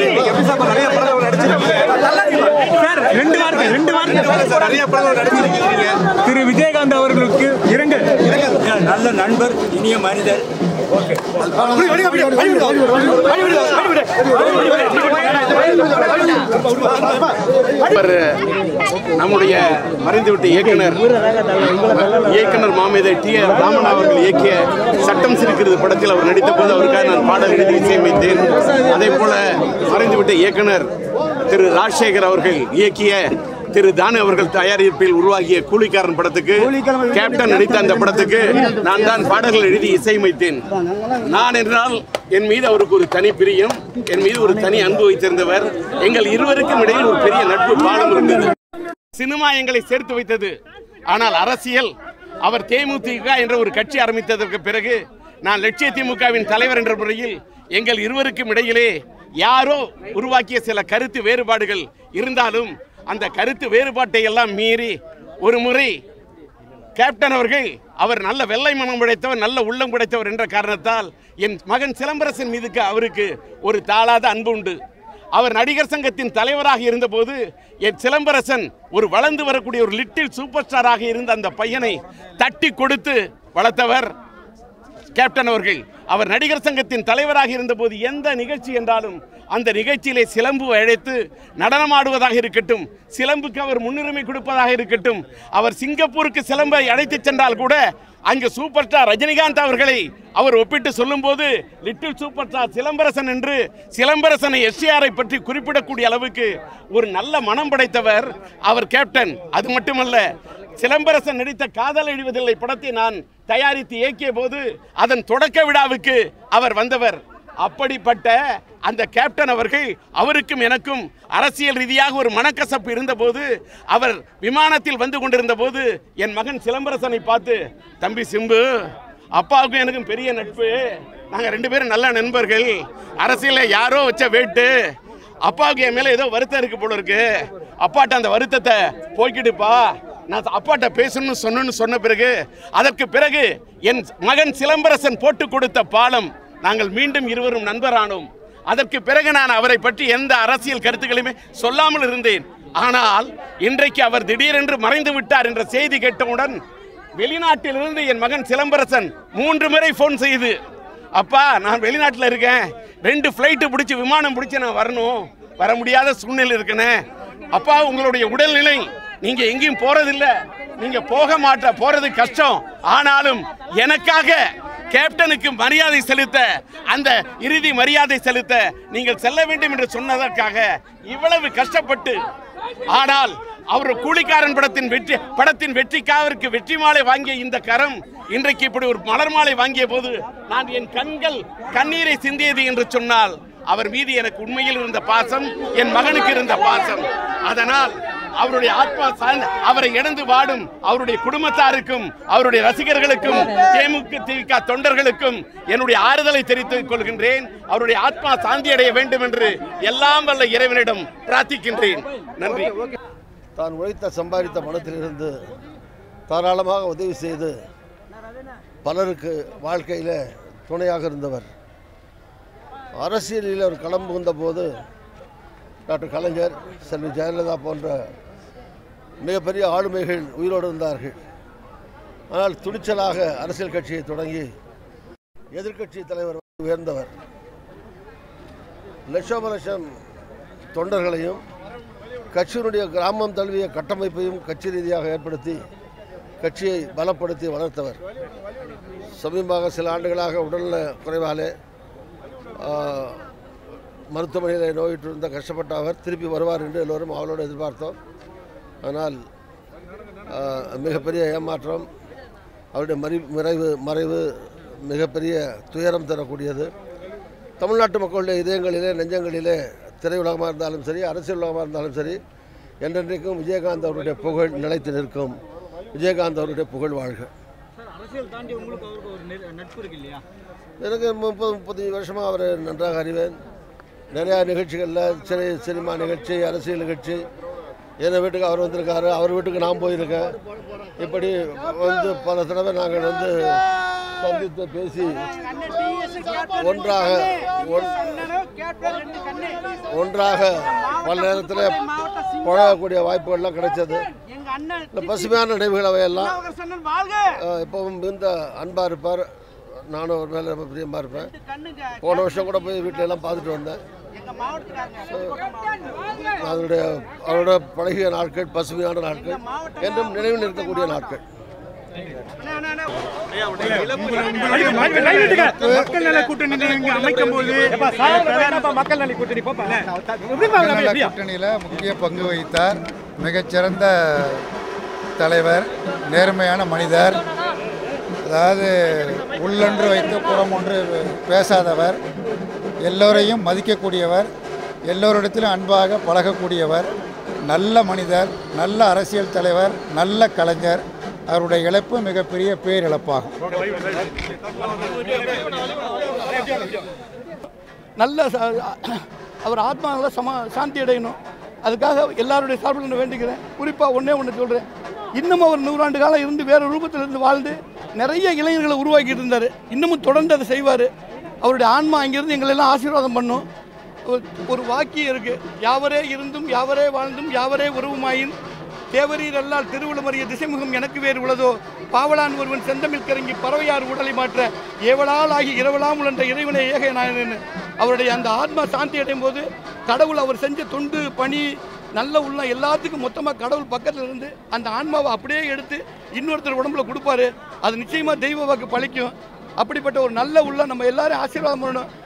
எப்படி சார் நிறைய படங்கள் நடிச்சிருக்கீங்க சார் ரெண்டு வார்த்தை ரெண்டு வார்த்தை சார் நிறைய படங்கள் நடிச்சிருக்கீங்க திரு விஜயகாந்த் அவர்களுக்கு இரங்கல் நல்ல நண்பர் இனிய மனிதர் அவர் நம்முடைய மறைந்துவிட்ட இயக்குனர் இயக்குனர் மாமேதை டி ஆர் ராமன் அவர்கள் இயக்கிய சட்டம் சிரிக்கிறது படத்தில் அவர் நடித்த போது அவருக்காக நான் பாடல் எழுதி இசையமைத்தேன் அதே போல மறைந்துவிட்ட இயக்குனர் திரு ராஜசேகர் அவர்கள் இயக்கிய திரு தானு அவர்கள் தயாரிப்பில் உருவாகிய கூலிக்காரன் படத்துக்கு கேப்டன் நடித்த அந்த படத்துக்கு நான் தான் பாடல்கள் எழுதி இசையமைத்தேன் நான் என்றால் என் மீது அவருக்கு ஒரு தனி பிரியம் என் மீது ஒரு தனி அன்பு வைத்திருந்தவர் எங்கள் இருவருக்கும் இடையில் ஒரு பெரிய நட்பு பாலம் இருந்தது சினிமா எங்களை சேர்த்து வைத்தது ஆனால் அரசியல் அவர் தேமுதிக என்ற ஒரு கட்சி ஆரம்பித்ததற்கு பிறகு நான் லட்சிய திமுகவின் தலைவர் என்ற முறையில் எங்கள் இருவருக்கும் இடையிலே யாரோ உருவாக்கிய சில கருத்து வேறுபாடுகள் இருந்தாலும் அந்த கருத்து வேறுபாட்டை எல்லாம் மீறி ஒரு முறை கேப்டன் அவர்கள் அவர் நல்ல வெள்ளை மனம் படைத்தவர் நல்ல உள்ளம் படைத்தவர் என்ற காரணத்தால் என் மகன் சிலம்பரசன் மீதுக்கு அவருக்கு ஒரு தாளாத அன்பு உண்டு அவர் நடிகர் சங்கத்தின் தலைவராக இருந்தபோது என் சிலம்பரசன் ஒரு வளர்ந்து வரக்கூடிய ஒரு லிட்டில் சூப்பர் ஸ்டாராக இருந்த அந்த பையனை தட்டி கொடுத்து வளர்த்தவர் கேப்டன் அவர்கள் அவர் நடிகர் சங்கத்தின் தலைவராக இருந்தபோது எந்த நிகழ்ச்சி என்றாலும் அந்த நிகழ்ச்சியிலே சிலம்பு அழைத்து நடனமாடுவதாக இருக்கட்டும் சிலம்புக்கு அவர் முன்னுரிமை கொடுப்பதாக இருக்கட்டும் அவர் சிங்கப்பூருக்கு சிலம்பை அழைத்துச் சென்றால் கூட அங்கு சூப்பர் ஸ்டார் ரஜினிகாந்த் அவர்களை அவர் ஒப்பிட்டு சொல்லும்போது லிட்டில் சூப்பர் ஸ்டார் சிலம்பரசன் என்று சிலம்பரசனை எஸ்ஆரை பற்றி குறிப்பிடக்கூடிய அளவுக்கு ஒரு நல்ல மனம் படைத்தவர் அவர் கேப்டன் அது மட்டுமல்ல சிலம்பரசன் நடித்த காதல் எழுவதில்லை படத்தை நான் தயாரித்து இயக்கிய போது அதன் தொடக்க விழாவுக்கு அவர் வந்தவர் அப்படிப்பட்ட அந்த கேப்டன் அவர்கள் அவருக்கும் எனக்கும் அரசியல் ரீதியாக ஒரு மனக்கசப்பு இருந்தபோது அவர் விமானத்தில் வந்து கொண்டிருந்த போது என் மகன் சிலம்பரசனை பார்த்து தம்பி சிம்பு அப்பாவுக்கும் எனக்கும் பெரிய நட்பு நாங்கள் ரெண்டு பேரும் நல்ல நண்பர்கள் அரசியலில் யாரோ வச்ச வேட்டு அப்பாவுக்கு என் மேலே ஏதோ வருத்தம் இருக்கு போல இருக்கு அப்பாட்ட அந்த வருத்தத்தை போய்க்கிடுப்பா நான் அப்பாட்ட பேசணும்னு சொன்னு சொன்ன பிறகு அதற்கு பிறகு என் மகன் சிலம்பரசன் போட்டு கொடுத்த பாலம் நாங்கள் மீண்டும் இருவரும் நண்பரானோம் அதற்கு பிறகு நான் அவரை பற்றி எந்த அரசியல் கருத்துக்களையுமே சொல்லாமல் இருந்தேன் ஆனால் இன்றைக்கு அவர் திடீரென்று மறைந்து விட்டார் என்ற செய்தி கேட்டவுடன் வெளிநாட்டிலிருந்து என் மகன் சிலம்பரசன் மூன்று முறை ஃபோன் செய்து அப்பா நான் வெளிநாட்டில் இருக்கேன் ரெண்டு ஃப்ளைட்டு பிடிச்சி விமானம் பிடிச்சி நான் வரணும் வர முடியாத சூழ்நிலை இருக்கனே அப்பா உங்களுடைய உடல்நிலை நீங்க எங்கேயும் போறதில்ல நீங்க போக மாட்ட போறது கஷ்டம் ஆனாலும் எனக்காக கேப்டனுக்கு மரியாதை செலுத்த அந்த இறுதி மரியாதை செலுத்த நீங்கள் செல்ல வேண்டும் என்று சொன்னதற்காக இவ்வளவு கஷ்டப்பட்டு ஆனால் அவர் கூலிக்காரன் படத்தின் வெற்றி படத்தின் வெற்றிக்காவிற்கு வெற்றி மாலை வாங்கிய இந்த கரம் இன்றைக்கு இப்படி ஒரு மலர் மாலை வாங்கிய போது நான் என் கண்கள் கண்ணீரை சிந்தியது என்று சொன்னால் அவர் மீது எனக்கு உண்மையில் இருந்த பாசம் என் மகனுக்கு இருந்த பாசம் அதனால் அவருடைய ஆத்மா சார்ந்த அவரை இழந்து வாடும் அவருடைய குடும்பத்தாருக்கும் அவருடைய ரசிகர்களுக்கும் தேமுக திமுக தொண்டர்களுக்கும் என்னுடைய ஆறுதலை தெரிவித்துக் கொள்கின்றேன் அவருடைய ஆத்மா சாந்தி அடைய வேண்டும் என்று எல்லாம் வல்ல இறைவனிடம் பிரார்த்திக்கின்றேன் நன்றி தான் உழைத்த சம்பாதித்த பணத்திலிருந்து தாராளமாக உதவி செய்து பலருக்கு வாழ்க்கையில் துணையாக இருந்தவர் அரசியலில் அவர் களம் புகுந்த போது டாக்டர் கலைஞர் செல்வி ஜெயலலிதா போன்ற மிகப்பெரிய ஆளுமைகள் உயிரோடு இருந்தார்கள் ஆனால் துணிச்சலாக அரசியல் கட்சியை தொடங்கி எதிர்க்கட்சி தலைவர் வரை உயர்ந்தவர் லட்சோப லட்சம் தொண்டர்களையும் கட்சியினுடைய கிராமம் தழுவிய கட்டமைப்பையும் கட்சி ரீதியாக ஏற்படுத்தி கட்சியை பலப்படுத்தி வளர்த்தவர் சமீபமாக சில ஆண்டுகளாக உடல்நல குறைவாலே ஆ, மருத்துவமனையில் நோயிட்டிருந்த கஷ்டப்பட்ட அவர் திருப்பி வருவார் என்று எல்லோரும் அவளோடு எதிர்பார்த்தோம் ஆனால் ஆ, மிகப்பெரிய ஏமாற்றம் அவருடைய மறை மறைவு மறைவு மிகப்பெரிய துயரம் தரக்கூடியது தமிழ்நாட்டு மக்களுடைய இதயங்களிலே நெஞ்சங்களிலே திரையுலகமாக இருந்தாலும் சரி அரசியல் உலகமாக இருந்தாலும் சரி என்றென்றைக்கும் விஜயகாந்த் அவருடைய புகழ் நிலைத்து நிற்கும் விஜயகாந்த் அவருடைய புகழ் வாழ்க சார் அரசியல் தாண்டி உங்களுக்கு அவருக்கு ஒரு நெ- நட்பு இருக்கு இல்லையா எனக்கு முப்பது முப்பத்தஞ்சு வருஷமாக அவரை நன்றாக அறிவேன் நிறையா நிகழ்ச்சிகளில் சிறை சினிமா நிகழ்ச்சி அரசியல் நிகழ்ச்சி என் வீட்டுக்கு அவர் வந்திருக்காரு அவர் வீட்டுக்கு நான் போயிருக்கேன் இப்படி வந்து பல தடவை நாங்கள் வந்து சந்தித்து பேசி ஒன்றாக ஒன்- ஒன்றாக பல நேரத்தில் பழகக்கூடிய வாய்ப்புகள்லாம் கிடைச்சது இந்த பசுமையான நினைவுகள் அவையெல்லாம் அஹ், எப்பவும் மிகுந்த அன்பாக இருப்பார் நானும் ஒரு மேலே ரொம்ப பிரியமாக இருப்பேன் போன வருஷம் கூட போய் வீட்டில எல்லாம் பார்த்துட்டு வந்தேன் அதனுடைய அவரோட பழகிய நாட்கள் பசுமையான நாட்கள் என்றும் நினைவில் இருக்கக்கூடிய நாட்கள் மக்கள் நல கூட்டணி இங்க அமைக்கும் போது மக்கள் நல கூட்டணி நல கூட்டணியில் முக்கிய பங்கு வகித்தார் மிகச்சிறந்த தலைவர் நேர்மையான மனிதர் அதாவது உள்ளொன்று வைத்து புறம் ஒன்று பேசாதவர் எல்லோரையும் மதிக்கக்கூடியவர் எல்லோரிடத்திலும் அன்பாக பழகக்கூடியவர் நல்ல மனிதர் நல்ல அரசியல் தலைவர் நல்ல கலைஞர் அவருடைய இழப்பு மிகப்பெரிய பேரிழப்பாகும் நல்ல ச- அவர் ஆத்மா நல்ல சமா சாந்தி அடையணும் அதுக்காக எல்லாருடைய சார்பில் நான் வேண்டிக்கிறேன் குறிப்பாக ஒன்றே ஒன்று சொல்கிறேன் இன்னும் அவர் நூறாண்டு காலம் இருந்து வேறு ரூபத்தில் இருந்து வாழ்ந்து நிறைய இளைஞர்களை உருவாக்கிட்டு இருந்தார் இன்னமும் தொடர்ந்து அதை செய்வார் அவருடைய ஆன்மா அங்கிருந்து எங்களெல்லாம் ஆசீர்வாதம் பண்ணும் ஒரு- ஒரு வாக்கியம் இருக்குது யாவரே இருந்தும் யாவரே வாழ்ந்தும் யாவரே உறவுமாயின் தேவரீர் அல்லால் திருவுளமறிய திசைமுகம் எனக்கு வேறு உள்ளதோ பாவலான் ஒருவன் செந்தமிழ் கரங்கி பறவையார் உடலை மாற்ற ஏவலால் ஆகி இரவலாம் உழன்ற இறைவனை ஏக நாயனன்னு அவருடைய அந்த ஆத்மா சாந்தி அடையும் போது கடவுள் அவர் செஞ்ச தொண்டு பணி நல்ல உள்ள எல்லாத்துக்கும் மொத்தமாக கடவுள் பக்கத்தில் இருந்து அந்த ஆன்மாவை அப்படியே எடுத்து இன்னொருத்தர் உடம்புல கொடுப்பாரு அது நிச்சயமாக தெய்வ வாக்கு பழிக்கும் அப்படிப்பட்ட ஒரு நல்ல உள்ள நம்ம எல்லாரும் ஆசீர்வாதம் பண்ணணும்